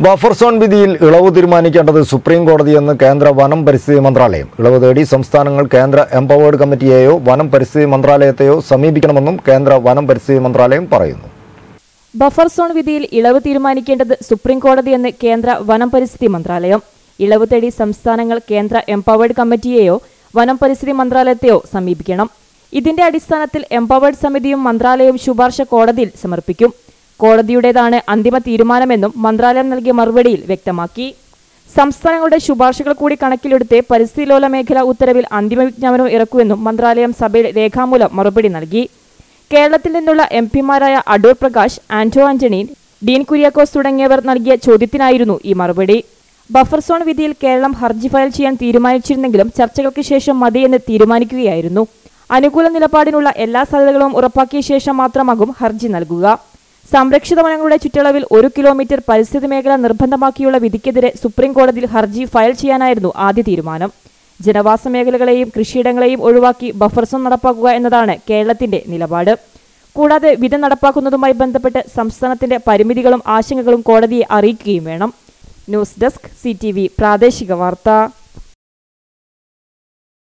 buffer zone വിധിയിൽ ഇളവ് തീരുമാനിക്കേണ്ടത് സുപ്രീം കോടതിയെന്ന് കേന്ദ്ര വനം പരിസ്ഥിതി മന്ത്രാലയം ഇളവ് തേടി സംസ്ഥാനങ്ങൾ കേന്ദ്ര എംപവേർഡ് കമ്മിറ്റിയെയോ വനം പരിസ്ഥിതി മന്ത്രാലയത്തെയോ സമീപിക്കണമെന്നും കേന്ദ്ര വനം പരിസ്ഥിതി മന്ത്രാലയം പറയുന്നു ബഫർ സോൺ വിധിയിൽ ഇളവ് തീരുമാനിക്കേണ്ടത് സുപ്രീം കോടതിയെന്ന് കേന്ദ്ര വനം പരിസ്ഥിതി മന്ത്രാലയം ഇളവ് തേടി സംസ്ഥാനങ്ങൾ കേന്ദ്ര എംപവേർഡ് കമ്മിറ്റിയെയോ വനം പരിസ്ഥിതി മന്ത്രാലയത്തെയോ സമീപിക്കണം ഇതിന്റെ അടിസ്ഥാനത്തിൽ എംപവേർഡ് സമിതിയും മന്ത്രാലയവും ശുപാർശ കോടതിയിൽ സമർപ്പിക്കും കോടതിയുടേതാണ് അന്തിമ തീരുമാനമെന്നും മന്ത്രാലയം നൽകിയ മറുപടിയിൽ വ്യക്തമാക്കി സംസ്ഥാനങ്ങളുടെ ശുപാർശകൾ കൂടി കണക്കിലെടുത്ത് പരിസ്ഥിതി ലോല മേഖല ഉത്തരവിൽ അന്തിമ വിജ്ഞാപനം ഇറക്കുമെന്നും മന്ത്രാലയം സഭയിൽ രേഖാമൂലം മറുപടി നൽകി കേരളത്തിൽ നിന്നുള്ള എം പിമാരായ അടൂർ പ്രകാശ് ആന്റോ ആന്റണി ഡീൻ കുര്യാക്കോസ് തുടങ്ങിയവർ നൽകിയ ചോദ്യത്തിനായിരുന്നു ഈ മറുപടി ബഫർ സോൺ വിധിയിൽ കേരളം ഹർജി ഫയൽ ചെയ്യാൻ തീരുമാനിച്ചിരുന്നെങ്കിലും ചർച്ചകൾക്ക് ശേഷം മതിയെന്ന് തീരുമാനിക്കുകയായിരുന്നു അനുകൂല നിലപാടിനുള്ള എല്ലാ സാധ്യതകളും ഉറപ്പാക്കിയ ശേഷം മാത്രമാകും ഹർജി നൽകുക സംരക്ഷിത വനങ്ങളുടെ ചുറ്റളവിൽ ഒരു കിലോമീറ്റർ പരിസ്ഥിതി മേഖല നിർബന്ധമാക്കിയുള്ള വിധിക്കെതിരെ സുപ്രീം കോടതിയിൽ ഹർജി ഫയൽ ചെയ്യാനായിരുന്നു ആദ്യ തീരുമാനം ജനവാസ മേഖലകളെയും കൃഷിയിടങ്ങളെയും ഒഴിവാക്കി ബഫർ സോൺ നടപ്പാക്കുക എന്നതാണ് കേരളത്തിന്റെ നിലപാട് കൂടാതെ വിധി നടപ്പാക്കുന്നതുമായി ബന്ധപ്പെട്ട് സംസ്ഥാനത്തിന്റെ പരിമിതികളും ആശങ്കകളും കോടതിയെ അറിയിക്കുകയും വേണം ന്യൂസ് ഡെസ്ക് സി പ്രാദേശിക വാർത്ത